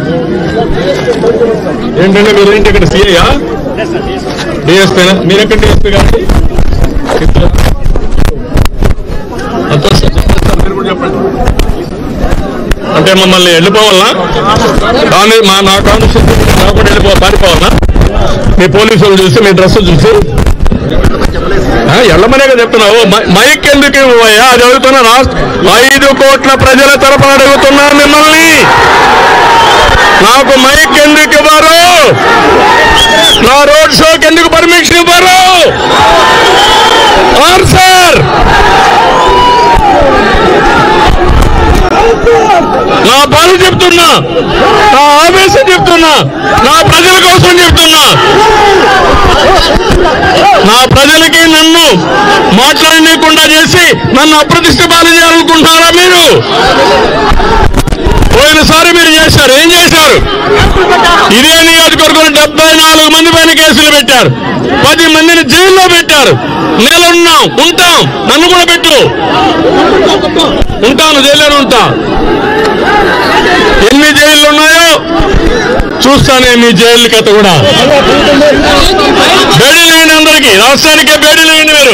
ఏంటంటే మీరు ఏంటి ఇక్కడ సిఐయా డిఎస్పీనా మీరు ఎక్కడ డిఎస్పీ గారు అంతా సార్, సార్, మీరు కూడా చెప్పండి అంటే మమ్మల్ని వెళ్ళిపోవాలనా కానీ మా నా కాన్స్టిట్యూషన్ నాకు కూడా వెళ్ళిపో పారిపోవాలనా మీ పోలీసులు చూసి మీ డ్రెస్ చూసి ఆ, ఎళ్ళమనే కదా చెప్తున్నావు మై- మైక్ ఎందుకు ఇవ్వయ్యా అది అడుగుతున్నా రాష్ట్ర ఐదు కోట్ల ప్రజల తరపున అడుగుతున్నా మిమ్మల్ని నాకు మైక్ ఎందుకు ఇవ్వరు నా రోడ్ షోకి ఎందుకు పర్మిషన్ ఇవ్వరు ఆన్సర్ నా బాధ చెప్తున్నా నా ఆవేశం చెప్తున్నా నా ప్రజల కోసం చెప్తున్నా నా ప్రజలకి నన్ను మాట్లాడనీయకుండా చేసి నన్ను అప్రతిష్ట పాలు చేయాలనుకుంటున్నారా మీరు పోయినసారి మీరు చేశారు ఏం చేశారు ఇదే నియోజకవర్గంలో డెబ్బై నాలుగు మంది పైన కేసులు పెట్టారు పది మందిని జైల్లో పెట్టారు నెల ఉన్నాం ఉంటాం నన్ను కూడా పెట్టు ఉంటాను జైల్లోనే ఉంటా ఎన్ని జైళ్ళు ఉన్నాయో చూస్తానే మీ జైలు కథ కూడా బేడీ లేని అందరికీ రాష్ట్రానికే బేడీ లేని మీరు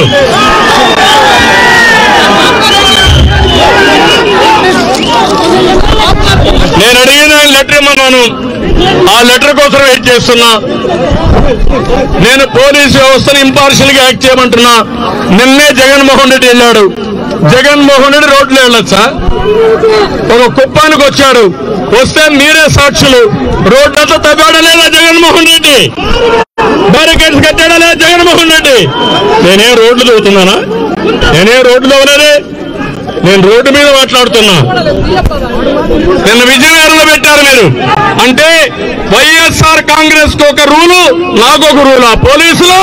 నేను అడిగిన లెటర్ ఇమ్మన్నాను ఆ లెటర్ కోసం వెయిట్ చేస్తున్నా నేను పోలీసు వ్యవస్థను ఇంపార్షియల్ గా యాక్ట్ చేయమంటున్నా నిన్నే జగన్మోహన్ రెడ్డి వెళ్ళాడు జగన్మోహన్ రెడ్డి రోడ్లు వెళ్ళొచ్చా ఒక కుప్పానికి వచ్చాడు వస్తే మీరే సాక్షులు రోడ్లంతా తవ్వాడా లేదా జగన్మోహన్ రెడ్డి బ్యారికేడ్స్ కట్టాడా లేదా జగన్మోహన్ రెడ్డి నేనే రోడ్లు చదువుతున్నానా నేనే రోడ్లు చదవలేదే నేను రోడ్డు మీద మాట్లాడుతున్నా నిన్న విజయనగరంలో పెట్టారు మీరు అంటే వైఎస్ఆర్ కాంగ్రెస్ కు ఒక రూలు నాకు ఒక రూలా పోలీసులు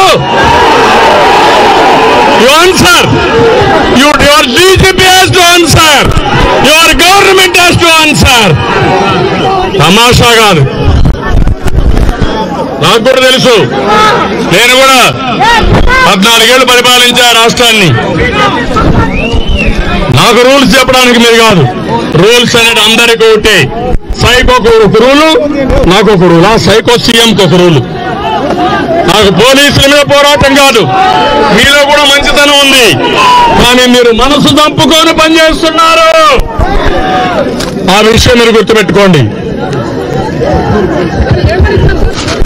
you answer you your DGP has to answer your government has to answer తమాషా కాదు నాకు కూడా తెలుసు నేను కూడా పద్నాలుగేళ్లు పరిపాలించా రాష్ట్రాన్ని నాకు రూల్స్ చెప్పడానికి మీరు కాదు రూల్స్ అనేది అందరికీ ఒకటే సైకో ఒక రూలు నాకు ఒక రూల్ ఆ సైకో సీఎంకి ఒక రూలు నాకు పోలీసుల మీద పోరాటం కాదు మీలో కూడా మంచితనం ఉంది కానీ మీరు మనసు చంపుకొని పనిచేస్తున్నారు ఆ విషయం మీరు గుర్తుపెట్టుకోండి